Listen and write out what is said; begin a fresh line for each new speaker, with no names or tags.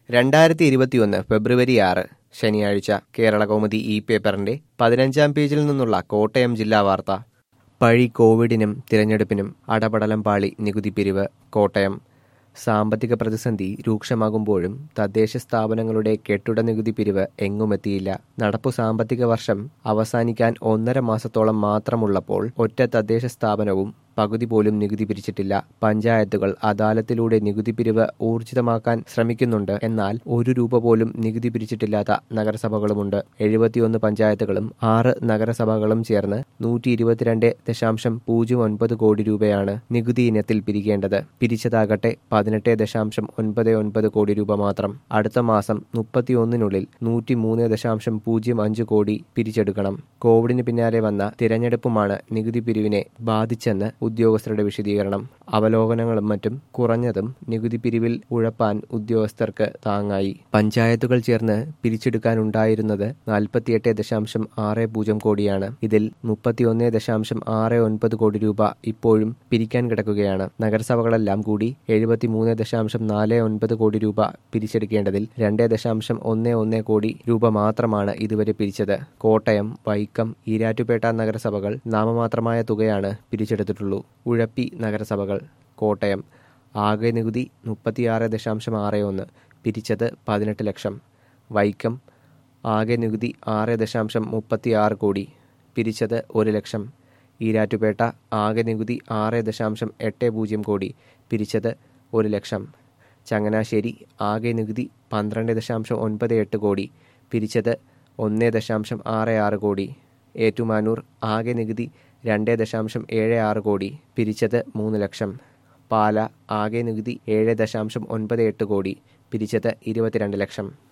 രണ്ടായിരത്തി ഇരുപത്തിയൊന്ന് ഫെബ്രുവരി ആറ് ശനിയാഴ്ച കേരള കൗമുദി ഇ പേപ്പറിന്റെ പതിനഞ്ചാം പേജിൽ നിന്നുള്ള കോട്ടയം ജില്ലാ വാർത്ത പഴി കോവിഡിനും തിരഞ്ഞെടുപ്പിനും അടപടലം പാളി നികുതി പിരിവ് കോട്ടയം സാമ്പത്തിക പ്രതിസന്ധി രൂക്ഷമാകുമ്പോഴും തദ്ദേശ സ്ഥാപനങ്ങളുടെ കെട്ടിട നികുതി പിരിവ് എങ്ങുമെത്തിയില്ല നടപ്പു സാമ്പത്തിക വർഷം അവസാനിക്കാൻ ഒന്നര മാസത്തോളം മാത്രമുള്ളപ്പോൾ ഒറ്റ തദ്ദേശ സ്ഥാപനവും പകുതി പോലും നികുതി പിരിച്ചിട്ടില്ല പഞ്ചായത്തുകൾ അദാലത്തിലൂടെ നികുതി പിരിവ് ഊർജിതമാക്കാൻ ശ്രമിക്കുന്നുണ്ട് എന്നാൽ ഒരു രൂപ പോലും നികുതി പിരിച്ചിട്ടില്ലാത്ത നഗരസഭകളുമുണ്ട് എഴുപത്തിയൊന്ന് പഞ്ചായത്തുകളും ആറ് നഗരസഭകളും ചേർന്ന് നൂറ്റി ഇരുപത്തിരണ്ട് ദശാംശം പൂജ്യം ഒൻപത് കോടി രൂപയാണ് നികുതി ഇനത്തിൽ പിരിക്കേണ്ടത് പിരിച്ചതാകട്ടെ പതിനെട്ട് ദശാംശം ഒൻപത് ഒൻപത് കോടി രൂപ മാത്രം അടുത്ത മാസം മുപ്പത്തിയൊന്നിനുള്ളിൽ നൂറ്റി മൂന്ന് ദശാംശം പൂജ്യം അഞ്ച് കോടി പിരിച്ചെടുക്കണം കോവിഡിന് പിന്നാലെ വന്ന തിരഞ്ഞെടുപ്പുമാണ് നികുതി പിരിവിനെ ബാധിച്ചെന്ന് ഉദ്യോഗസ്ഥരുടെ വിശദീകരണം അവലോകനങ്ങളും മറ്റും കുറഞ്ഞതും നികുതി പിരിവിൽ ഉഴപ്പാൻ ഉദ്യോഗസ്ഥർക്ക് താങ്ങായി പഞ്ചായത്തുകൾ ചേർന്ന് പിരിച്ചെടുക്കാനുണ്ടായിരുന്നത് നാൽപ്പത്തിയെട്ട് ദശാംശം ആറ് പൂജ്യം കോടിയാണ് ഇതിൽ മുപ്പത്തിയൊന്ന് ദശാംശം ആറ് ഒൻപത് കോടി രൂപ ഇപ്പോഴും പിരിക്കാൻ കിടക്കുകയാണ് നഗരസഭകളെല്ലാം കൂടി എഴുപത്തിമൂന്ന് ദശാംശം നാല് ഒൻപത് കോടി രൂപ പിരിച്ചെടുക്കേണ്ടതിൽ രണ്ട് ദശാംശം ഒന്ന് ഒന്ന് കോടി രൂപ മാത്രമാണ് ഇതുവരെ പിരിച്ചത് കോട്ടയം വൈക്കം ഈരാറ്റുപേട്ട നഗരസഭകൾ നാമമാത്രമായ തുകയാണ് പിരിച്ചെടുത്തിട്ടുള്ളൂ ഉഴപ്പി നഗരസഭകൾ കോട്ടയം ആകെ നികുതി മുപ്പത്തിയാറ് ദശാംശം ആറ് ഒന്ന് പിരിച്ചത് പതിനെട്ട് ലക്ഷം വൈക്കം ആകെ നികുതി ആറ് ദശാംശം മുപ്പത്തിയാറ് കോടി പിരിച്ചത് ഒരു ലക്ഷം ഈരാറ്റുപേട്ട ആകെ നികുതി ആറ് ദശാംശം എട്ട് പൂജ്യം കോടി പിരിച്ചത് ഒരു ലക്ഷം ചങ്ങനാശ്ശേരി ആകെ നികുതി പന്ത്രണ്ട് ദശാംശം ഒൻപത് എട്ട് കോടി പിരിച്ചത് ഒന്ന് ദശാംശം ആറ് ആറ് കോടി ഏറ്റുമാനൂർ ആകെ നികുതി രണ്ട് ദശാംശം ഏഴ് ആറ് കോടി പിരിച്ചത് മൂന്ന് ലക്ഷം പാല ആകെ നികുതി ഏഴ് ദശാംശം ഒൻപത് എട്ട് കോടി പിരിച്ചത് ഇരുപത്തിരണ്ട് ലക്ഷം